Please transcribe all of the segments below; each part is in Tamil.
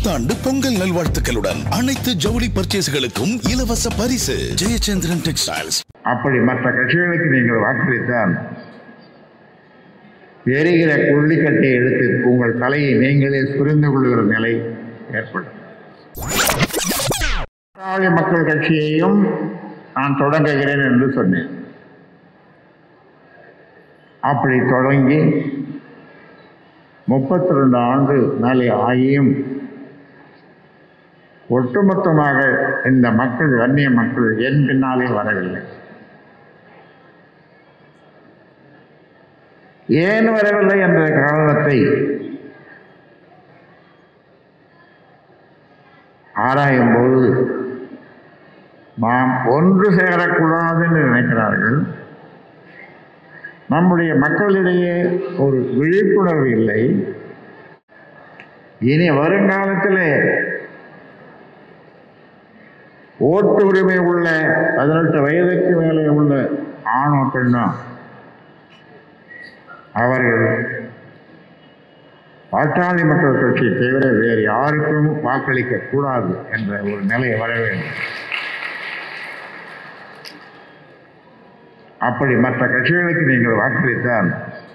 புத்தாண்டு பொங்கல் நல்வாழ்த்துக்களுடன் அனைத்து ஜவுளி பர்ச்சேஸ்களுக்கும் இலவச பரிசு ஜெயச்சந்திரன் டெக்ஸ்டைல்ஸ் அப்படி மற்ற கட்சிகளுக்கு நீங்கள் வாக்களித்தால் எரிகிற கொள்ளிக்கட்டை எடுத்து உங்கள் தலையை நீங்களே புரிந்து கொள்கிற நிலை ஏற்படும் பாட்டாளி மக்கள் கட்சியையும் நான் தொடங்குகிறேன் என்று சொன்னேன் அப்படி தொடங்கி முப்பத்தி ரெண்டு ஆண்டு மேலே ஆகியும் ஒட்டுமொத்தமாக இந்த மக்கள் வன்னிய மக்கள் என் பின்னாலே வரவில்லை ஏன் வரவில்லை என்ற காரணத்தை ஆராயும் போது நாம் ஒன்று சேரக்கூடாது என்று நினைக்கிறார்கள் நம்முடைய மக்களிடையே ஒரு விழிப்புணர்வு இல்லை இனி வருங்காலத்திலே ஓட்டு உரிமை உள்ள பதினெட்டு வயதுக்கு மேலே உள்ள ஆணோ பெண்ணோ அவர்கள் பாட்டாளி மக்கள் கட்சி தவிர வேறு யாருக்கும் வாக்களிக்க கூடாது என்ற ஒரு நிலை வர வேண்டும் அப்படி மற்ற கட்சிகளுக்கு நீங்கள் வாக்களித்தால்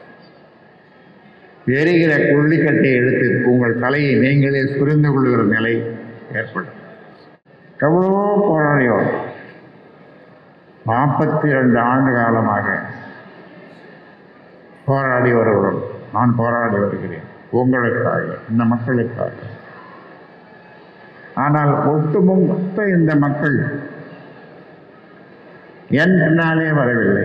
எரிகிற கொள்ளிக்கட்டை எடுத்து உங்கள் தலையை நீங்களே புரிந்து கொள்கிற நிலை ஏற்படும் எவ்வளவோ போராடியோம் நாற்பத்தி ரெண்டு ஆண்டு காலமாக போராடி வருகிறோம் நான் போராடி வருகிறேன் உங்களுக்காக இந்த மக்களுக்காக ஆனால் ஒட்டுமொத்த இந்த மக்கள் என் பின்னாலே வரவில்லை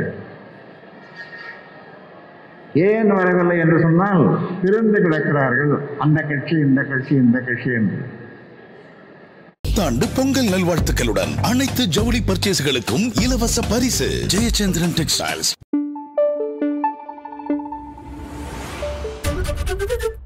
ஏன் வரவில்லை என்று சொன்னால் திறந்து கிடக்கிறார்கள் அந்த கட்சி இந்த கட்சி இந்த கட்சி என்று புத்தாண்டு பொங்கல் நல்வாழ்த்துக்களுடன் அனைத்து ஜவுளி பர்ச்சேஸ்களுக்கும் இலவச பரிசு ஜெயச்சந்திரன் டெக்ஸ்டைல்ஸ்